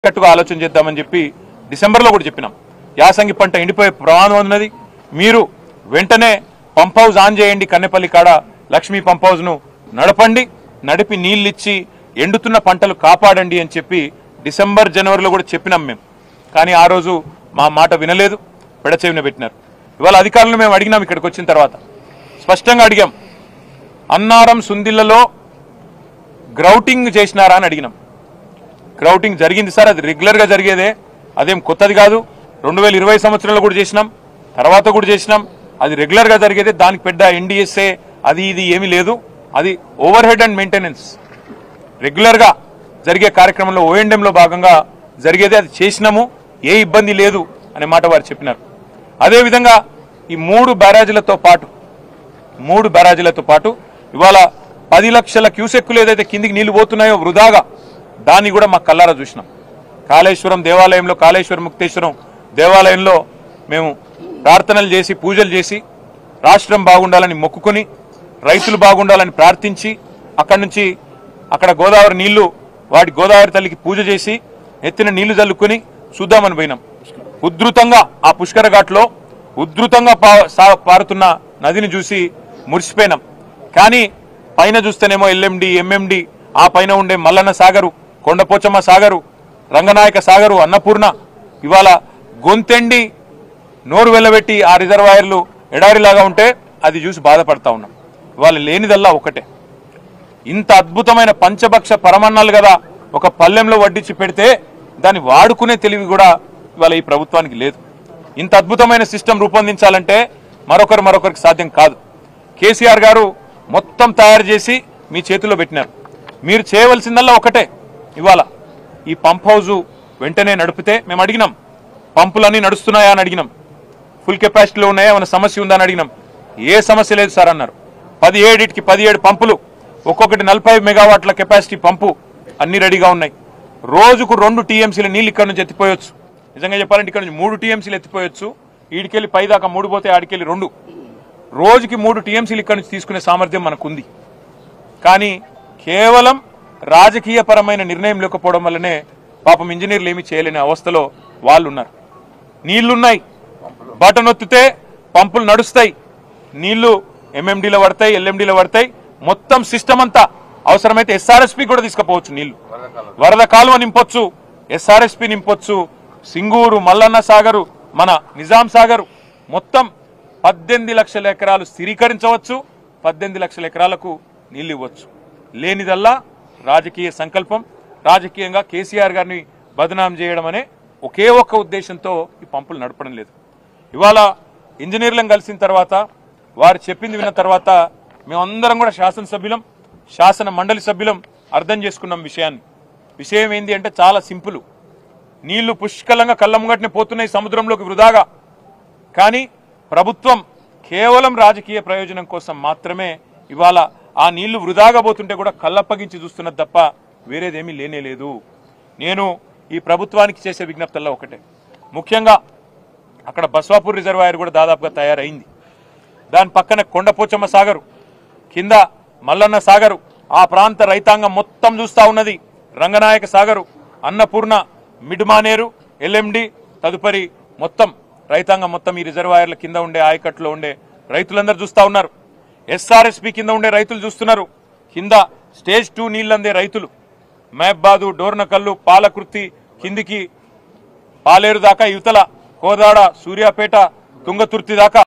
కట్టుగా ఆలోచన చేద్దామని చెప్పి డిసెంబర్లో కూడా చెప్పినాం యాసంగి పంట ఎండిపోయే ప్రమాదం ఉన్నది మీరు వెంటనే పంప్ హౌస్ ఆన్ చేయండి కన్నెపల్లి కాడ లక్ష్మీ పంప్ హౌస్ను నడపండి నడిపి నీళ్ళిచ్చి ఎండుతున్న పంటలు కాపాడండి అని చెప్పి డిసెంబర్ జనవరిలో కూడా చెప్పినాం మేము కానీ ఆ రోజు మా మాట వినలేదు పెడచెవిన పెట్టినారు ఇవాళ అధికారులను మేము అడిగినాం ఇక్కడికి వచ్చిన తర్వాత స్పష్టంగా అడిగాం అన్నారం సుందిళ్లలో గ్రౌటింగ్ చేసినారా అని అడిగినాం గ్రౌటింగ్ జరిగింది సార్ అది రెగ్యులర్గా జరిగేదే అదేం కొత్తది కాదు రెండు వేల ఇరవై సంవత్సరంలో కూడా చేసినాం తర్వాత కూడా చేసినాం అది రెగ్యులర్గా జరిగేదే దానికి పెద్ద ఎన్డీఎస్ఏ అది ఇది ఏమీ లేదు అది ఓవర్ హెడ్ అండ్ మెయింటెనెన్స్ రెగ్యులర్గా జరిగే కార్యక్రమంలో ఓఎండ్ఎంలో భాగంగా జరిగేదే అది చేసినాము ఏ ఇబ్బంది లేదు అనే మాట వారు చెప్పినారు అదేవిధంగా ఈ మూడు బ్యారేజీలతో పాటు మూడు బ్యారేజీలతో పాటు ఇవాళ పది లక్షల క్యూసెక్కులు ఏదైతే కిందికి నీళ్లు పోతున్నాయో వృధాగా దాన్ని కూడా మా కల్లారా చూసినాం కాళేశ్వరం దేవాలయంలో కాళేశ్వరం ముక్తేశ్వరం దేవాలయంలో మేము ప్రార్థనలు చేసి పూజలు చేసి రాష్ట్రం బాగుండాలని మొక్కుకొని రైతులు బాగుండాలని ప్రార్థించి అక్కడి నుంచి అక్కడ గోదావరి నీళ్లు వాటి గోదావరి తల్లికి పూజ చేసి ఎత్తిన నీళ్లు చల్లుకొని చూద్దామని పోయినాం ఉధృతంగా ఆ పుష్కర ఘాట్లో ఉధృతంగా పా- సా- పారుతున్న నదిని చూసి మురిసిపోయినాం కానీ పైన చూస్తేనేమో ఎల్ఎండి ఎంఎండి ఆ పైన ఉండే మల్లన్న సాగరు కొండపోచమ్మ సాగరు రంగనాయక సాగరు అన్నపూర్ణ ఇవాళ గొంతెండి నోరు వెళ్ళబెట్టి ఆ రిజర్వాయర్లు ఎడారిలాగా ఉంటే అది చూసి బాధపడతా ఉన్నాం ఇవాళ లేనిదల్లా ఒకటే ఇంత అద్భుతమైన పంచభక్ష పరమన్నాలు కదా ఒక పల్లెంలో వడ్డించి పెడితే దాన్ని వాడుకునే తెలివి కూడా ఇవాళ ఈ ప్రభుత్వానికి లేదు ఇంత అద్భుతమైన సిస్టమ్ రూపొందించాలంటే మరొకరు మరొకరికి సాధ్యం కాదు కేసీఆర్ గారు మొత్తం తయారు చేసి మీ చేతిలో పెట్టినారు మీరు చేయవలసిందల్లా ఒకటే ఇవాళ ఈ పంప్ హౌజు వెంటనే నడిపితే మేము అడిగినాం పంపులన్నీ నడుస్తున్నాయా అని అడిగినాం ఫుల్ కెపాసిటీలో ఉన్నాయా ఏమైనా సమస్య ఉందా అని అడిగినాం ఏ సమస్య లేదు సార్ అన్నారు పదిహేడిటికి పదిహేడు పంపులు ఒక్కొక్కటి నలభై మెగావాట్ల కెపాసిటీ పంపు అన్ని రెడీగా ఉన్నాయి రోజుకు రెండు టీఎంసీల నీళ్ళు ఇక్కడ నుంచి ఎత్తిపోయొచ్చు నిజంగా చెప్పాలంటే ఇక్కడ నుంచి మూడు టీఎంసీలు ఎత్తిపోయొచ్చు ఈడికెళ్ళి పైదాకా మూడు పోతే ఆడికెళ్ళి రెండు రోజుకి మూడు టీఎంసీలు ఇక్కడ నుంచి తీసుకునే సామర్థ్యం మనకుంది కానీ కేవలం రాజకీయపరమైన నిర్ణయం లేకపోవడం వల్లనే పాపం ఇంజనీర్లు ఏమీ చేయలేని అవస్థలో వాళ్ళు ఉన్నారు నీళ్లున్నాయి బటన్ ఒత్తితే పంపులు నడుస్తాయి నీళ్లు ఎంఎండీలో పడతాయి ఎల్ఎండీలో పడతాయి మొత్తం సిస్టమ్ అంతా అవసరమైతే ఎస్ఆర్ఎస్పి కూడా తీసుకుపోవచ్చు నీళ్లు వరద కాలువ నింపొచ్చు ఎస్ఆర్ఎస్పి నింపొచ్చు సింగూరు మల్లన్న సాగరు మన నిజాం సాగరు మొత్తం పద్దెనిమిది లక్షల ఎకరాలు స్థిరీకరించవచ్చు పద్దెనిమిది లక్షల ఎకరాలకు నీళ్లు ఇవ్వచ్చు లేనిదల్లా రాజకీయ సంకల్పం రాజకీయంగా కేసీఆర్ గారిని బదనాం చేయడం అనే ఒకే ఒక్క ఉద్దేశంతో ఈ పంపులు నడపడం లేదు ఇవాళ ఇంజనీర్లను కలిసిన తర్వాత వారు చెప్పింది విన్న తర్వాత మేమందరం కూడా శాసనసభ్యులం శాసన మండలి సభ్యులం అర్థం చేసుకున్నాం విషయాన్ని విషయం ఏంటి అంటే చాలా సింపుల్ నీళ్లు పుష్కలంగా కళ్ళముగట్నే పోతున్నాయి సముద్రంలోకి వృధాగా కానీ ప్రభుత్వం కేవలం రాజకీయ ప్రయోజనం కోసం మాత్రమే ఇవాళ ఆ నీళ్లు వృధాగా పోతుంటే కూడా కళ్ళప్పగించి చూస్తున్నది తప్ప వేరేదేమీ లేనే లేదు నేను ఈ ప్రభుత్వానికి చేసే విజ్ఞప్తల్లో ఒకటే ముఖ్యంగా అక్కడ బస్వాపూర్ రిజర్వాయర్ కూడా దాదాపుగా తయారైంది దాని పక్కన కొండపోచమ్మ సాగరు కింద మల్లన్న సాగరు ఆ ప్రాంత రైతాంగం మొత్తం చూస్తా ఉన్నది రంగనాయక సాగరు అన్నపూర్ణ మిడ్మానేరు ఎల్ఎండి తదుపరి మొత్తం రైతాంగం మొత్తం ఈ రిజర్వాయర్ల కింద ఉండే ఆయకట్టులో ఉండే రైతులందరూ చూస్తా ఉన్నారు ఎస్ఆర్ఎస్పి కింద ఉండే రైతులు చూస్తున్నారు కింద స్టేజ్ టూ నీళ్ళందే రైతులు మేబ్బాదు డోర్నకల్లు పాలకృతి కిందికి పాలేరు దాకా యువతల కోదాడ సూర్యాపేట తుంగతుర్తి దాకా